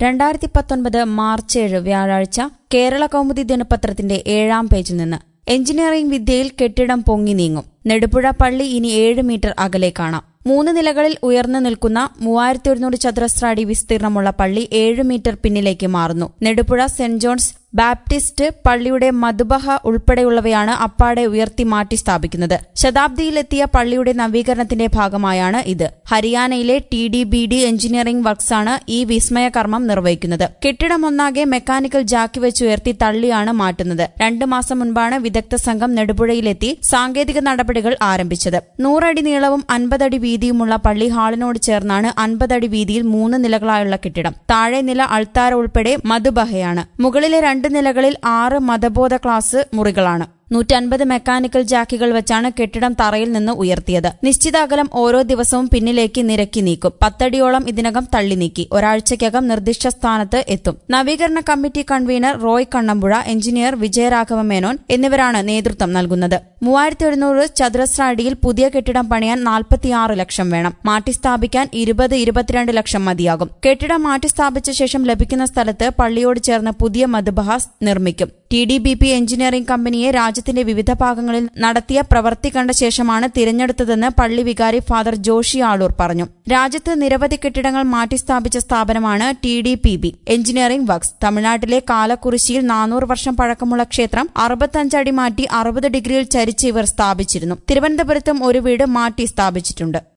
രണ്ടായിരത്തി പത്തൊൻപത് മാർച്ച് ഏഴ് വ്യാഴാഴ്ച കേരള കൗമുദി ദിനപത്രത്തിന്റെ ഏഴാം പേജിൽ നിന്ന് എഞ്ചിനീയറിംഗ് വിദ്യയിൽ കെട്ടിടം പൊങ്ങി നീങ്ങും നെടുപുഴ പള്ളി ഇനി ഏഴ് മീറ്റർ അകലെ കാണാം മൂന്ന് നിലകളിൽ ഉയർന്നു നിൽക്കുന്ന മൂവായിരത്തി ഒരുന്നൂറ് ചതുരശ്ര അടി വിസ്തീർണമുള്ള പള്ളി ഏഴ് മീറ്റർ പിന്നിലേക്ക് മാറുന്നു നെടുപുഴ സെന്റ് ജോൺസ് ബാപ്റ്റിസ്റ്റ് പള്ളിയുടെ മധുബഹ ഉൾപ്പെടെയുള്ളവയാണ് അപ്പാടെ ഉയർത്തി മാറ്റി സ്ഥാപിക്കുന്നത് ശതാബ്ദിയിലെത്തിയ പള്ളിയുടെ നവീകരണത്തിന്റെ ഭാഗമായാണ് ഇത് ഹരിയാനയിലെ T D B D engineering വർക്ക്സാണ് ഈ വിസ്മയകർമ്മം നിർവഹിക്കുന്നത് കെട്ടിടം ഒന്നാകെ മെക്കാനിക്കൽ ജാക്കി വെച്ച് ഉയർത്തി തള്ളിയാണ് മാറ്റുന്നത് രണ്ടു മാസം മുൻപാണ് വിദഗ്ധ സംഘം നെടുപുഴയിലെത്തി സാങ്കേതിക നടപടികൾ ആരംഭിച്ചത് നൂറടി നീളവും അൻപതടി വീതിയുമുള്ള പള്ളി ഹാളിനോട് ചേർന്നാണ് അൻപതടി വീതിയിൽ മൂന്ന് നിലകളായുള്ള കെട്ടിടം താഴെ നില അൾത്താര ഉൾപ്പെടെ മധുബഹയാണ് മുകളിലെ രണ്ട് നിലകളിൽ ആറ് മതബോധ ക്ലാസ് മുറികളാണ് നൂറ്റൻപത് മെക്കാനിക്കൽ ജാക്കികൾ വെച്ചാണ് കെട്ടിടം തറയിൽ നിന്ന് ഉയർത്തിയത് നിശ്ചിത അകലം ഓരോ ദിവസവും പിന്നിലേക്ക് നിരക്കി നീക്കും പത്തടിയോളം ഇതിനകം തള്ളി നീക്കി ഒരാഴ്ചയ്ക്കകം നിർദ്ദിഷ്ട സ്ഥാനത്ത് എത്തും നവീകരണ committee convener Roy Kannampuzha engineer Vijayaraghava Menon എന്നിവരാണ് നേതൃത്വം നൽകുന്നത് മൂവായിരത്തി ഒരുന്നൂറ് ചതുരശ്ര അടിയിൽ പുതിയ കെട്ടിടം പണിയാൻ നാൽപ്പത്തിയാറ് ലക്ഷം വേണം മാറ്റി സ്ഥാപിക്കാൻ ഇരുപത് ഇരുപത്തിരണ്ട് ലക്ഷം മതിയാകും കെട്ടിടം മാറ്റി സ്ഥാപിച്ച ശേഷം ലഭിക്കുന്ന സ്ഥലത്ത് പള്ളിയോട് ചേർന്ന് പുതിയ മധുബഹാസ് നിർമ്മിക്കും T D B P engineering കമ്പനിയെ രാജ്യത്തിന്റെ വിവിധ ഭാഗങ്ങളിൽ നടത്തിയ പ്രവൃത്തി കണ്ട ശേഷമാണ് തിരഞ്ഞെടുത്തതെന്ന് പള്ളി വികാരി ഫാദർ ജോഷി ആളൂർ പറഞ്ഞു രാജ്യത്ത് നിരവധി കെട്ടിടങ്ങൾ മാറ്റി സ്ഥാപിച്ച സ്ഥാപനമാണ് T D P B engineering works തമിഴ്നാട്ടിലെ കാലക്കുറിശിയിൽ നാനൂറ് വർഷം പഴക്കമുള്ള ക്ഷേത്രം അറുപത്തഞ്ചടി മാറ്റി അറുപത് ഡിഗ്രിയിൽ ചരിച്ച് ഇവർ സ്ഥാപിച്ചിരുന്നു തിരുവനന്തപുരത്തും ഒരു വീട് മാറ്റി സ്ഥാപിച്ചിട്ടുണ്ട്